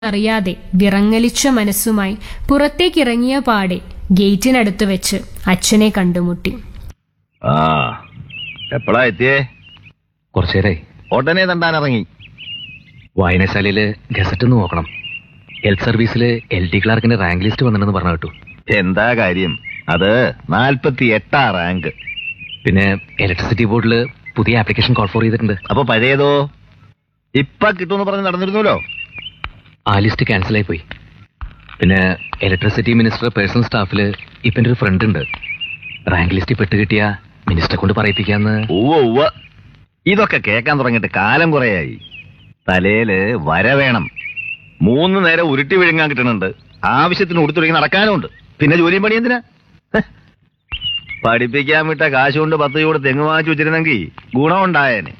അറിയാതെ വിറങ്ങലിച്ച മനസ്സുമായി പുറത്തേക്കിറങ്ങിയ പാടെ ഗേറ്റിനടുത്ത് വെച്ച് അച്ഛനെ കണ്ടുമുട്ടി ആ എപ്പോഴാ എത്തിയേ കുറച്ചേരായി ഉടനെ തണ്ടാൻ ഇറങ്ങി വായനശാലയില് ഗസറ്റ് ഒന്ന് നോക്കണം ഹെൽത്ത് സർവീസിൽ എൽ ഡി ക്ലാർക്കിന്റെ റാങ്ക് ലിസ്റ്റ് വന്നിട്ടുണ്ടെന്ന് പറഞ്ഞു കേട്ടു എന്താ കാര്യം അത് നാൽപ്പത്തി എട്ടാ റാങ്ക് പിന്നെ ഇലക്ട്രിസിറ്റി ബോർഡിൽ പുതിയ ആപ്ലിക്കേഷൻ കോൾ ഫോർ ചെയ്തിട്ടുണ്ട് അപ്പൊ പഴയതോ ഇപ്പൊ കിട്ടുമെന്ന് പറഞ്ഞ് നടന്നിരുന്നല്ലോ ആ ലിസ്റ്റ് ക്യാൻസൽ ആയി പോയി പിന്നെ ഇലക്ട്രിസിറ്റി മിനിസ്റ്റർ പേഴ്സണൽ സ്റ്റാഫിൽ ഇപ്പം എൻ്റെ ഒരു ഫ്രണ്ട് ഉണ്ട് റാങ്ക് ലിസ്റ്റിൽ പെട്ട് കിട്ടിയ മിനിസ്റ്ററെ കൊണ്ട് പറയിപ്പിക്കാന്ന് ഉവ്വ ഉവ്വ ഇതൊക്കെ കേൾക്കാൻ തുടങ്ങിയിട്ട് കാലം കുറയായി തലയില് വര വേണം മൂന്ന് നേരം ഉരുട്ടി വിഴുങ്ങാൻ കിട്ടുന്നുണ്ട് ആവശ്യത്തിന് ഉടുത്തുടങ്ങി നടക്കാനുമുണ്ട് പിന്നെ ജോലിയും പണി എന്തിനാ ഹ്. പഠിപ്പിക്കാൻ വിട്ട കാശ് കൊണ്ട് പത്ത് ചൂട് തെങ്ങ് വാങ്ങിച്ചു വെച്ചിരുന്നെങ്കിൽ ഗുണമുണ്ടായേനെ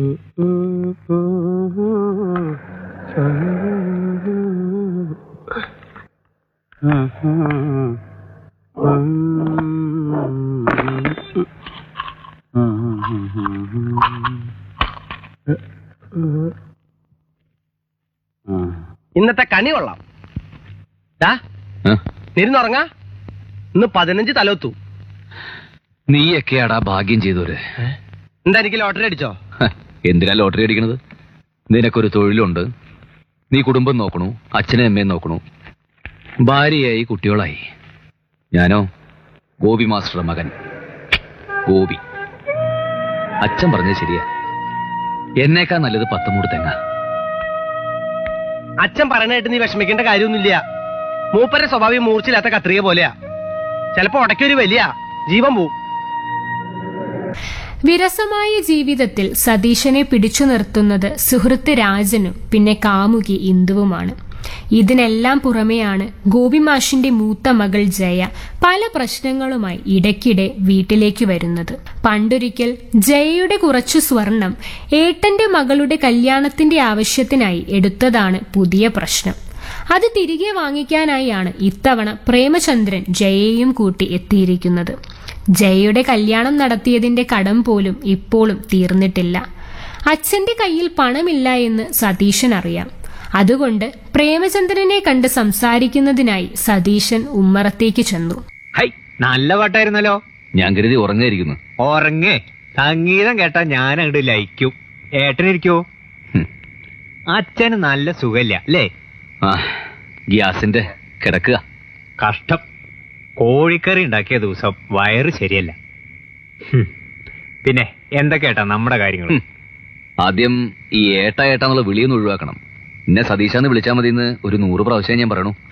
ഇന്നത്തെ കണി കൊള്ളാം ദാ ആ? ഇരുന്നുറങ്ങാ ഇന്ന് പതിനഞ്ച് തലോത്തു നീയൊക്കെയാടാ ഭാഗ്യം ചെയ്തോര് എന്താ എനിക്ക് ലോട്ടറി അടിച്ചോ ഹ, എന്തിനാ ലോട്ടറി അടിക്കണത് നിനക്കൊരു തൊഴിലുണ്ട് നീ കുടുംബം നോക്കണു അച്ഛനും അമ്മയും നോക്കണു ഭാര്യയായി കുട്ടികളായി ഞാനോ ഗോപി മാസ്റ്ററുടെ മകൻ ഗോപി അച്ഛൻ പറഞ്ഞത് ശരിയാ എന്നേക്കാ നല്ലത് പത്തുമൂട് തെങ്ങ അച്ഛൻ പറയണായിട്ട് നീ വിഷമിക്കേണ്ട കാര്യമൊന്നുമില്ല മൂപ്പരുടെ സ്വഭാവം മൂർച്ചയില്ലാത്ത കത്രിക പോലെയാ ചിലപ്പോ ഉടക്കൊരു വലിയ ജീവൻ പോവും വിരസമായ ജീവിതത്തിൽ സതീശനെ പിടിച്ചു നിർത്തുന്നത് സുഹൃത്ത് രാജനും പിന്നെ കാമുകി ഇന്ദുവുമാണ് ഇതിനെല്ലാം പുറമെയാണ് ഗോപിമാഷിന്റെ മൂത്ത മകൾ ജയ പല പ്രശ്നങ്ങളുമായി ഇടയ്ക്കിടെ വീട്ടിലേക്ക് വരുന്നത് പണ്ടൊരിക്കൽ ജയയുടെ കുറച്ചു സ്വർണം ഏട്ടന്റെ മകളുടെ കല്യാണത്തിന്റെ ആവശ്യത്തിനായി എടുത്തതാണ് പുതിയ പ്രശ്നം അത് തിരികെ വാങ്ങിക്കാനായാണ് ഇത്തവണ പ്രേമചന്ദ്രൻ ജയയെയും കൂട്ടി എത്തിയിരിക്കുന്നത് ജയയുടെ കല്യാണം നടത്തിയതിന്റെ കടം പോലും ഇപ്പോഴും തീർന്നിട്ടില്ല അച്ഛന്റെ കയ്യിൽ പണമില്ല എന്ന് സതീശൻ അറിയാം അതുകൊണ്ട് പ്രേമചന്ദ്രനെ കണ്ട് സംസാരിക്കുന്നതിനായി സതീശൻ ഉമ്മറത്തേക്ക് ചെന്നു ഹൈ നല്ല പാട്ടായിരുന്നല്ലോ ഞാൻ കരുതി ഉറങ്ങായിരിക്കുന്നു ഉറങ്ങേ സംഗീതം കേട്ടാ ഞാൻ അങ്ങോട്ട് ലയിക്കും ഏട്ടനിരിക്കോ ഹും. അച്ഛന് നല്ല സുഖമില്ല അല്ലേ ആ ഗ്യാസിന്റെ കിടക്കുക കഷ്ടം കോഴിക്കറി ഉണ്ടാക്കിയ ദിവസം വയറ് ശരിയല്ല ഹും. പിന്നെ എന്തൊക്കെയാട്ടാ നമ്മുടെ കാര്യങ്ങൾ ഹും. ആദ്യം ഈ ഏട്ട ഏട്ടാന്നുള്ള വിളിയൊന്ന് ഒഴിവാക്കണം എന്നെ സതീശാന്ന് വിളിച്ചാൽ മതി എന്ന് ഒരു നൂറ് പ്രാവശ്യം ഞാൻ പറയണു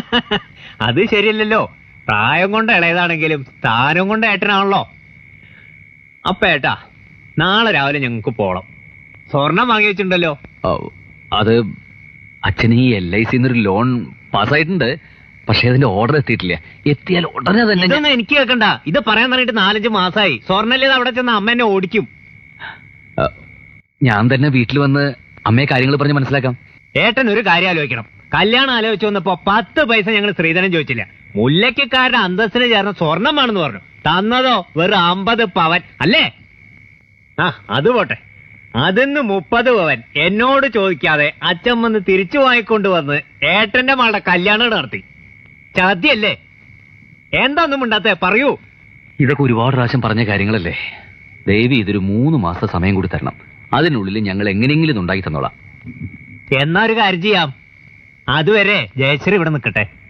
അത് ശരിയല്ലല്ലോ പ്രായം കൊണ്ട് ഇളയതാണെങ്കിലും സ്ഥാനം കൊണ്ട് ഏട്ടനാണല്ലോ അപ്പൊ ഏട്ടാ നാളെ രാവിലെ ഞങ്ങൾക്ക് പോണം സ്വർണം വാങ്ങി വെച്ചിട്ടുണ്ടല്ലോ ഓ, അത് അച്ഛന് ഈ എൽ ഐ സിന്നൊരു ലോൺ പാസ്സായിട്ടുണ്ട് പക്ഷെ അതിന്റെ ഓർഡർ എത്തിയിട്ടില്ല എത്തിയാൽ ഉടനെ തന്നെ ഞാൻ- ഇതൊന്നും എനിക്ക് കേൾക്കണ്ട ഇത് പറയാൻ തുടങ്ങിയിട്ട് നാലഞ്ച് മാസമായി സ്വർണ്ണല്ലേ അവിടെ ചെന്ന് അമ്മ എന്നെ ഓടിക്കും ആ, ഞാൻ തന്നെ വീട്ടിൽ വന്ന് അമ്മയെ കാര്യങ്ങൾ പറഞ്ഞ് മനസ്സിലാക്കാം ഏട്ടൻ ഒരു കാര്യം ആലോചിക്കണം കല്യാണം ആലോചിച്ച് വന്നപ്പോ പത്ത് പൈസ ഞങ്ങൾ സ്ത്രീധനം ചോദിച്ചില്ല മുല്ലയ്ക്കാരുടെ അന്തസ്സിന് ചേർന്ന സ്വർണമാണെന്ന് പറഞ്ഞു തന്നതോ വെറും അമ്പത് പവൻ അല്ലേ ആ അത് പോട്ടെ അതിന്ന് മുപ്പത് പവൻ എന്നോട് ചോദിക്കാതെ അച്ഛൻ വന്ന് തിരിച്ചു വാങ്ങിക്കൊണ്ട് വന്ന് ഏട്ടന്റെ മകളുടെ കല്യാണം നടത്തി ചതിയല്ലേ എന്താന്നും ഉണ്ടാത്തേ പറയൂ ഇതൊക്കെ ഒരുപാട് പ്രാവശ്യം പറഞ്ഞ കാര്യങ്ങളല്ലേ ദേവി ഇതൊരു മൂന്ന് മാസം സമയം കൂടി തരണം അതിനുള്ളിൽ ഞങ്ങൾ എങ്ങനെയെങ്കിലും ഇത് ഉണ്ടാക്കി തന്നോളാം എന്നാ ഒരു കാര്യം ചെയ്യാം അതുവരെ ജയശ്രീ ഇവിടെ നിൽക്കട്ടെ